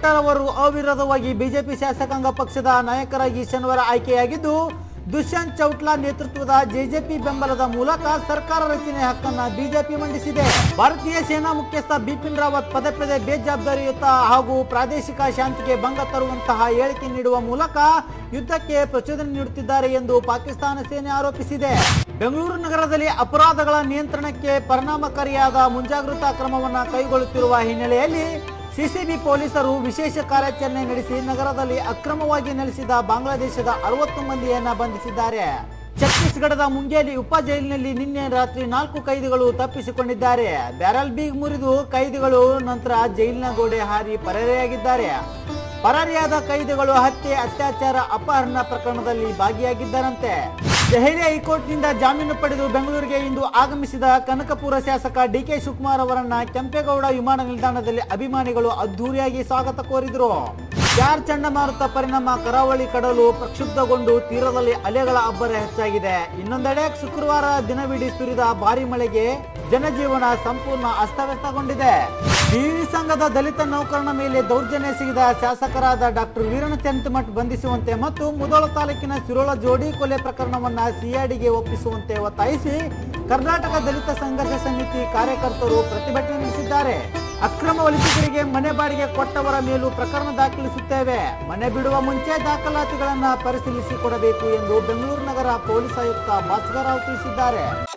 ಭಟ್ಟರ್ ಅವರು ಅವಿರೋಧವಾಗಿ ಬಿಜೆಪಿ ಶಾಸಕಾಂಗ ಪಕ್ಷದ ನಾಯಕರಾಗಿ ಶನಿವಾರ ಆಯ್ಕೆಯಾಗಿದ್ದು ದುಷ್ಯಂತ್ ಚೌಟ್ಲಾ ನೇತೃತ್ವದ ಜೆಜೆಪಿ ಬೆಂಬಲದ ಮೂಲಕ ಸರ್ಕಾರ ರಚನೆ ಹಕ್ಕನ್ನ ಬಿಜೆಪಿ ಮಂಡಿಸಿದೆ ಭಾರತೀಯ ಸೇನಾ ಮುಖ್ಯಸ್ಥ ಬಿಪಿನ್ ರಾವತ್ ಪದೇ ಪದೇ ಬೇಜವಾಬ್ದಾರಿಯುತ ಹಾಗೂ ಪ್ರಾದೇಶಿಕ ಶಾಂತಿಗೆ ಭಂಗ ತರುವಂತಹ ಹೇಳಿಕೆ ನೀಡುವ ಮೂಲಕ ಯುದ್ಧಕ್ಕೆ ಪ್ರಚೋದನೆ ನೀಡುತ್ತಿದ್ದಾರೆ ಎಂದು ಪಾಕಿಸ್ತಾನ ಸೇನೆ ಆರೋಪಿಸಿದೆ ಬೆಂಗಳೂರು ನಗರದಲ್ಲಿ ಅಪರಾಧಗಳ ನಿಯಂತ್ರಣಕ್ಕೆ ಪರಿಣಾಮಕಾರಿಯಾದ ಮುಂಜಾಗ್ರತಾ ಕ್ರಮವನ್ನು ಕೈಗೊಳ್ಳುತ್ತಿರುವ ಹಿನ್ನೆಲೆಯಲ್ಲಿ ಸಿಸಿಬಿ ಪೊಲೀಸರು ವಿಶೇಷ ಕಾರ್ಯಾಚರಣೆ ನಡೆಸಿ ನಗರದಲ್ಲಿ ಅಕ್ರಮವಾಗಿ ನೆಲೆಸಿದ ಬಾಂಗ್ಲಾದೇಶದ ಅರವತ್ತು ಮಂದಿಯನ್ನ ಬಂಧಿಸಿದ್ದಾರೆ ಛತ್ತೀಸ್ಗಢದ ಮುಂಗೇಲಿ ಉಪ ಜೈಲಿನಲ್ಲಿ ನಿನ್ನೆ ರಾತ್ರಿ ನಾಲ್ಕು ಕೈದಿಗಳು ತಪ್ಪಿಸಿಕೊಂಡಿದ್ದಾರೆ ಬ್ಯಾರಲ್ ಬೀಗ್ ಮುರಿದು ಕೈದಿಗಳು ನಂತರ ಜೈಲಿನ ಗೋಡೆ ಹಾರಿ ಪರಾರಿಯಾಗಿದ್ದಾರೆ ಪರಾರಿಯಾದ ಕೈದಿಗಳು ಹತ್ಯೆ ಅತ್ಯಾಚಾರ ಅಪಹರಣ ಪ್ರಕರಣದಲ್ಲಿ ಭಾಗಿಯಾಗಿದ್ದಾರಂತೆ ದೆಹಲಿ ಹೈಕೋರ್ಟ್ನಿಂದ ಜಾಮೀನು ಪಡೆದು ಬೆಂಗಳೂರಿಗೆ ಇಂದು ಆಗಮಿಸಿದ ಕನಕಪುರ ಶಾಸಕ ಡಿಕೆ ಶಿವಕುಮಾರ್ ಅವರನ್ನ ಕೆಂಪೇಗೌಡ ವಿಮಾನ ನಿಲ್ದಾಣದಲ್ಲಿ ಅಭಿಮಾನಿಗಳು ಅದ್ದೂರಿಯಾಗಿ ಸ್ವಾಗತ ಕೋರಿದ್ರು ಯಾರ್ ಚಂಡಮಾರುತ ಪರಿಣಾಮ ಕರಾವಳಿ ಕಡಲು ಪ್ರಕ್ಷುಬ್ಧಗೊಂಡು ತೀರದಲ್ಲಿ ಅಲೆಗಳ ಅಬ್ಬರ ಹೆಚ್ಚಾಗಿದೆ ಇನ್ನೊಂದೆಡೆ ಶುಕ್ರವಾರ ದಿನವಿಡೀ ಸುರಿದ ಭಾರಿ ಮಳೆಗೆ ಜನಜೀವನ ಸಂಪೂರ್ಣ ಅಸ್ತವ್ಯಸ್ತಗೊಂಡಿದೆ ಟಿವಿ ಸಂಘದ ದಲಿತ ನೌಕರನ ಮೇಲೆ ದೌರ್ಜನ್ಯ ಎಸಗಿದ ಶಾಸಕರಾದ ಡಾಕ್ಟರ್ ವೀರಣ ಚಂತಮಠ್ ಬಂಧಿಸುವಂತೆ ಮತ್ತು ಮುದೋಳ ತಾಲೂಕಿನ ಸಿರೋಳ ಜೋಡಿ ಕೊಲೆ ಪ್ರಕರಣವನ್ನ ಸಿಐಡಿಗೆ ಒಪ್ಪಿಸುವಂತೆ ಒತ್ತಾಯಿಸಿ ಕರ್ನಾಟಕ ದಲಿತ ಸಂಘರ್ಷ ಸಮಿತಿ ಕಾರ್ಯಕರ್ತರು ಪ್ರತಿಭಟನೆ ನಡೆಸಿದ್ದಾರೆ ಅಕ್ರಮ ವಲಸಿಗರಿಗೆ ಮನೆ ಬಾಡಿಗೆ ಕೊಟ್ಟವರ ಮೇಲೂ ಪ್ರಕರಣ ದಾಖಲಿಸುತ್ತೇವೆ ಮನೆ ಬಿಡುವ ಮುಂಚೆ ದಾಖಲಾತಿಗಳನ್ನ ಪರಿಶೀಲಿಸಿ ಕೊಡಬೇಕು ಎಂದು ಬೆಂಗಳೂರು ನಗರ ಪೊಲೀಸ್ ಆಯುಕ್ತ ಭಾಸ್ಕರ್ ರಾವ್ ತಿಳಿಸಿದ್ದಾರೆ